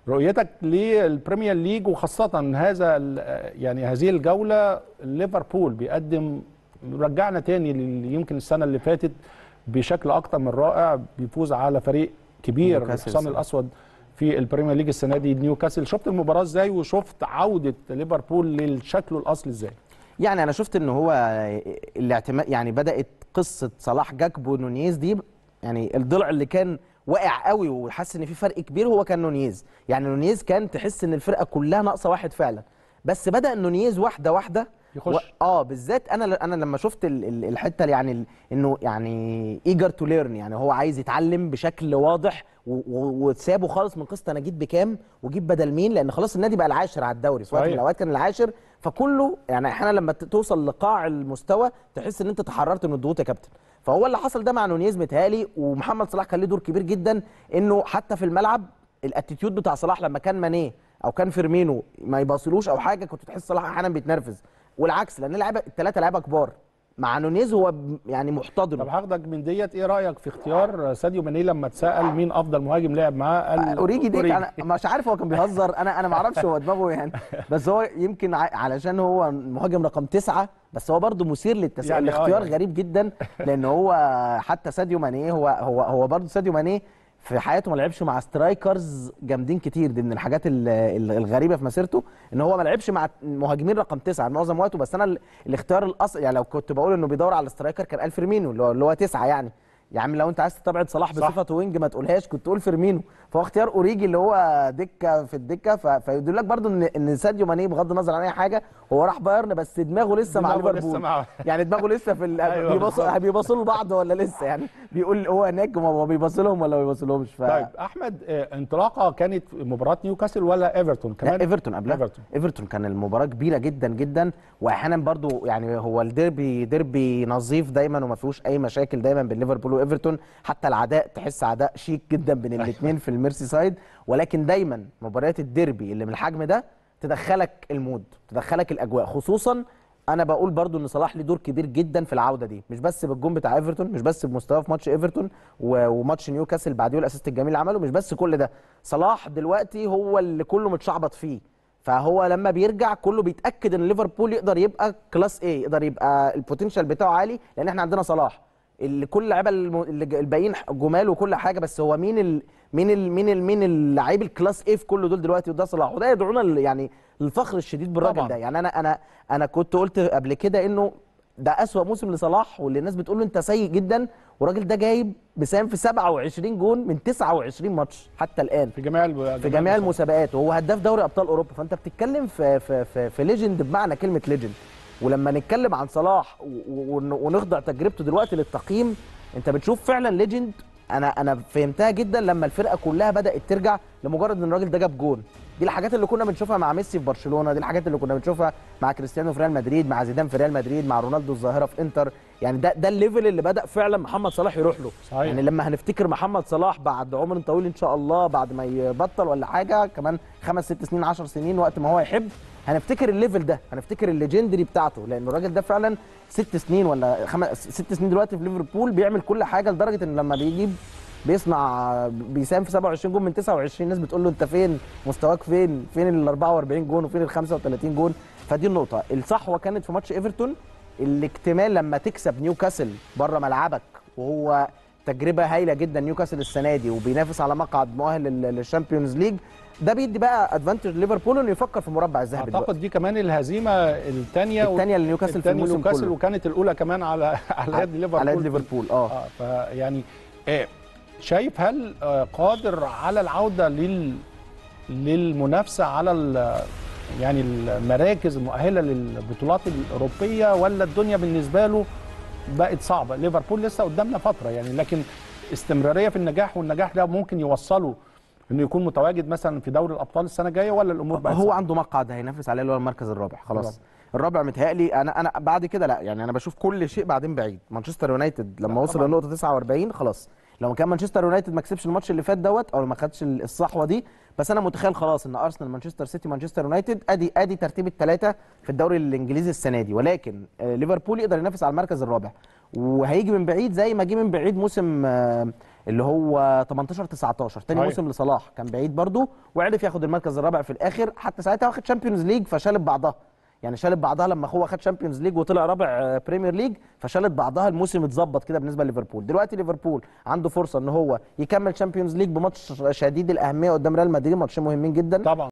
رؤيتك للبريمير ليج وخاصه هذا ال- يعني هذه الجوله ليفربول بيقدم رجعنا تاني لل- يمكن السنه اللي فاتت بشكل اكتر من رائع بيفوز على فريق كبير نيوكاسل الحصان السنة. الاسود في البريمير ليج السنه دي نيوكاسل شفت المباراه ازاي وشفت عوده ليفربول للشكل الاصلي ازاي يعني انا شفت ان هو الاعتماد يعني بدات قصه صلاح جاكبو نونيز دي يعني الضلع اللي كان واقع قوي وحاسس ان في فرق كبير هو كان نونيز يعني نونيز كان تحس ان الفرقه كلها ناقصه واحد فعلا بس بدا نونيز واحده واحده يخش. و... اه بالذات انا انا لما شفت ال- ال- الحته اللي يعني ال- انه يعني ايجر تو ليرن يعني هو عايز يتعلم بشكل واضح و- و- وسابه خالص من قصه انا جيت بكام وجيب بدل مين لان خلاص النادي بقى العاشر على الدوري في وقت من صحيح. الاوقات كان العاشر فكله يعني احيانا لما ت- توصل لقاع المستوى تحس ان انت تحررت من الضغوط يا كابتن فهو اللي حصل ده مع نونيز متهيألي ومحمد صلاح كان له دور كبير جدا انه حتى في الملعب الاتيتيود بتاع صلاح لما كان مانيه او كان فيرمينو ما يباصلوش او حاجه كنت تحس صلاح احيانا بيتنرفز والعكس لان اللعيبه الثلاثه لعيبه كبار مع نونيز هو ب- يعني طب محتضن هاخدك من ديت ايه رايك في اختيار ساديو ماني لما اتسال مين افضل مهاجم لعب معاه قال اوريجي ديك انا مش عارف هو كان بيهزر انا انا ما اعرفش هو دماغه يعني بس هو يمكن ع- علشان هو مهاجم رقم تسعة بس هو برضه مثير للتساؤل يعني يعني آه الاختيار يعني. غريب جدا لان هو حتى ساديو ماني هو هو هو برضه ساديو ماني في حياته ما لعبش مع سترايكرز جامدين كتير دي من الحاجات ال- ال- الغريبه في مسيرته ان هو ما لعبش مع مهاجمين رقم تسعة معظم وقته بس انا ال- الاختيار الاصل يعني لو كنت بقول انه بيدور على سترايكر كان قال فيرمينو اللي هو- اللي هو تسعة يعني يا عم لو انت عايز تستبعد صلاح صح. بصفته وينج ما تقولهاش كنت تقول فيرمينو فهو اختيار اوريجي اللي هو دكه في الدكه ف- فيدل لك برضو ان ان ساديو ماني بغض النظر عن اي حاجه هو راح بايرن بس دماغه لسه مع دماغه لسه ليفربول مع- يعني دماغه لسه في ال- أيوة بيبصوا بالظبط. بيبصوا لبعض ولا لسه يعني بيقول هو هناك ما هو بيبص لهم ولا ما بيبصلهمش ف طيب احمد آه، انطلاقه كانت مباراه نيوكاسل ولا ايفرتون كمان لا ايفرتون قبلها ايفرتون ايفرتون كان المباراه كبيره جدا جدا واحيانا برضو يعني هو الديربي ديربي نظيف دايما وما فيهوش اي مشاكل دايما بين ليفربول وايفرتون حتى العداء تحس عداء شيك جدا بين الاثنين في الميرسي سايد ولكن دايما مباريات الديربي اللي من الحجم ده تدخلك المود تدخلك الاجواء خصوصا انا بقول برضو ان صلاح ليه دور كبير جدا في العوده دي مش بس بالجون بتاع ايفرتون مش بس بمستواه في ماتش ايفرتون و- وماتش نيوكاسل بعديه الاسيست الجميل اللي عمله مش بس كل ده صلاح دلوقتي هو اللي كله متشعبط فيه فهو لما بيرجع كله بيتاكد ان ليفربول يقدر يبقى كلاس ايه يقدر يبقى البوتنشال بتاعه عالي لان احنا عندنا صلاح اللي كل اللعيبه الم- اللي ج- الباقيين جمال وكل حاجه بس هو مين ال... مين ال... مين ال... مين اللعيب الكلاس ايه في كل دول دلوقتي وده صلاح وده يدعونا ل- يعني الفخر الشديد بالراجل طبعاً. ده يعني انا انا انا كنت قلت قبل كده انه ده اسوأ موسم لصلاح واللي الناس بتقول له انت سيء جدا والراجل ده جايب بيساهم في 27 جون من 29 ماتش حتى الان في جميع الب- في جميع المسابقات وهو هداف دوري ابطال اوروبا فانت بتتكلم في في في, في ليجند بمعنى كلمه ليجند ولما نتكلم عن صلاح و- و- ون- ونخضع تجربته دلوقتي للتقييم انت بتشوف فعلا ليجند انا انا فهمتها جدا لما الفرقه كلها بدات ترجع لمجرد ان الراجل ده جاب جون دي الحاجات اللي كنا بنشوفها مع ميسي في برشلونه دي الحاجات اللي كنا بنشوفها مع كريستيانو في ريال مدريد مع زيدان في ريال مدريد مع رونالدو الظاهره في انتر يعني ده ده الليفل اللي بدا فعلا محمد صلاح يروح له صحيح. يعني لما هنفتكر محمد صلاح بعد عمر طويل ان شاء الله بعد ما يبطل ولا حاجه كمان خمس ست سنين 10 سنين وقت ما هو يحب هنفتكر الليفل ده هنفتكر الليجندري بتاعته لان الراجل ده فعلا ست سنين ولا خمس ست سنين دلوقتي في ليفربول بيعمل كل حاجه لدرجه ان لما بيجيب بيصنع بيساهم في 27 جون من 29 الناس بتقول له انت فين مستواك فين فين ال 44 جون وفين ال 35 جون فدي النقطه الصحوه كانت في ماتش ايفرتون الاكتمال لما تكسب نيوكاسل بره ملعبك وهو تجربه هايله جدا نيوكاسل السنه دي وبينافس على مقعد مؤهل لل- للشامبيونز ليج ده بيدي بقى ادفانتج ليفربول انه يفكر في مربع الذهبي دلوقتي اعتقد دي كمان الهزيمه الثانيه الثانيه لنيوكاسل في الموسم نيوكاسل كله وكانت الاولى كمان على على يد ليفربول على يد ليفربول اه اه فيعني آه شايف هل آه قادر على العوده لل للمنافسه على ال- يعني المراكز المؤهله للبطولات الاوروبيه ولا الدنيا بالنسبه له بقت صعبه ليفربول لسه قدامنا فتره يعني لكن استمراريه في النجاح والنجاح ده ممكن يوصله انه يكون متواجد مثلا في دوري الابطال السنه الجايه ولا الامور بقت هو صعبة؟ عنده مقعد هينافس عليه اللي هو المركز الرابع خلاص الرابع. الرابع متهيألي انا انا بعد كده لا يعني انا بشوف كل شيء بعدين بعيد مانشستر يونايتد لما لا وصل طبعاً. لنقطه 49 خلاص لو كان مانشستر يونايتد ما كسبش الماتش اللي فات دوت او ما خدش الصحوه دي بس انا متخيل خلاص ان ارسنال مانشستر سيتي مانشستر يونايتد ادي ادي ترتيب الثلاثه في الدوري الانجليزي السنه دي ولكن آه، ليفربول يقدر ينافس على المركز الرابع وهيجي من بعيد زي ما جه من بعيد موسم آه، اللي هو 18 19 تاني صحيح. موسم لصلاح كان بعيد برضو وعرف ياخد المركز الرابع في الاخر حتى ساعتها واخد شامبيونز ليج فشالت بعضها يعني شالت بعضها لما هو خد شامبيونز ليج وطلع رابع آه، بريمير ليج فشالت بعضها الموسم اتظبط كده بالنسبه لليفربول دلوقتي ليفربول عنده فرصه ان هو يكمل شامبيونز ليج بماتش شديد الاهميه قدام ريال مدريد ماتشين مهمين جدا طبعا